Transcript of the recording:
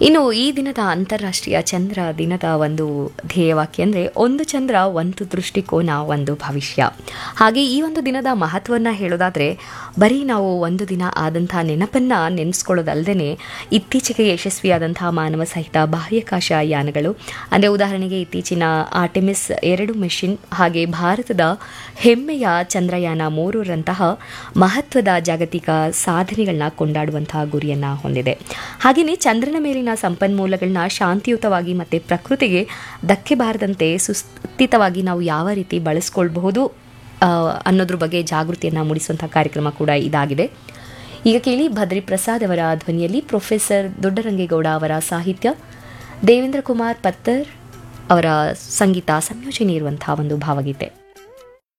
ಇನ್ನು ಈ ದಿನದ ಅಂತಾರಾಷ್ಟ್ರೀಯ ಚಂದ್ರ ದಿನದ ಒಂದು ಧ್ಯೇಯವಾಕ್ಯ ಅಂದರೆ ಒಂದು ಚಂದ್ರ ಒಂದು ದೃಷ್ಟಿಕೋನ ಒಂದು ಭವಿಷ್ಯ ಹಾಗೆ ಈ ಒಂದು ದಿನದ ಮಹತ್ವವನ್ನು ಹೇಳೋದಾದರೆ ಬರೀ ನಾವು ಒಂದು ದಿನ ಆದಂಥ ನೆನಪನ್ನು ನೆನೆಸ್ಕೊಳ್ಳೋದಲ್ಲದೆ ಇತ್ತೀಚೆಗೆ ಯಶಸ್ವಿಯಾದಂಥ ಮಾನವ ಸಹಿತ ಬಾಹ್ಯಾಕಾಶ ಯಾನಗಳು ಅಂದರೆ ಉದಾಹರಣೆಗೆ ಇತ್ತೀಚಿನ ಆರ್ಟೆಮಿಸ್ ಎರಡು ಮಿಷನ್ ಹಾಗೆ ಭಾರತದ ಹೆಮ್ಮೆಯ ಚಂದ್ರಯಾನ ಮೂರರಂತಹ ಮಹತ್ವದ ಜಾಗತಿಕ ಸಾಧನೆಗಳನ್ನ ಕೊಂಡಾಡುವಂತಹ ಗುರಿಯನ್ನು ಹೊಂದಿದೆ ಹಾಗೆಯೇ ಚಂದ್ರನ ಮೇಲಿನ ಸಂಪನ್ಮೂಲಗಳನ್ನ ಶಾಂತಿಯುತವಾಗಿ ಮತ್ತು ಪ್ರಕೃತಿಗೆ ಧಕ್ಕೆ ಬಾರದಂತೆ ಸುಸ್ಥಿತವಾಗಿ ನಾವು ಯಾವ ರೀತಿ ಬಳಸ್ಕೊಳ್ಬಹುದು ಆ, ಅನ್ನೋದ್ರ ಬಗ್ಗೆ ಜಾಗೃತಿಯನ್ನು ಮೂಡಿಸುವಂಥ ಕಾರ್ಯಕ್ರಮ ಕೂಡ ಇದಾಗಿದೆ ಈಗ ಕೇಳಿ ಭದ್ರಿ ಪ್ರಸಾದ್ ಅವರ ಧ್ವನಿಯಲ್ಲಿ ಪ್ರೊಫೆಸರ್ ದೊಡ್ಡರಂಗೇಗೌಡ ಅವರ ಸಾಹಿತ್ಯ ದೇವೇಂದ್ರ ಕುಮಾರ್ ಪತ್ತರ್ ಅವರ ಸಂಗೀತ ಸಂಯೋಜನೆ ಇರುವಂತಹ ಒಂದು ಭಾವಗೀತೆ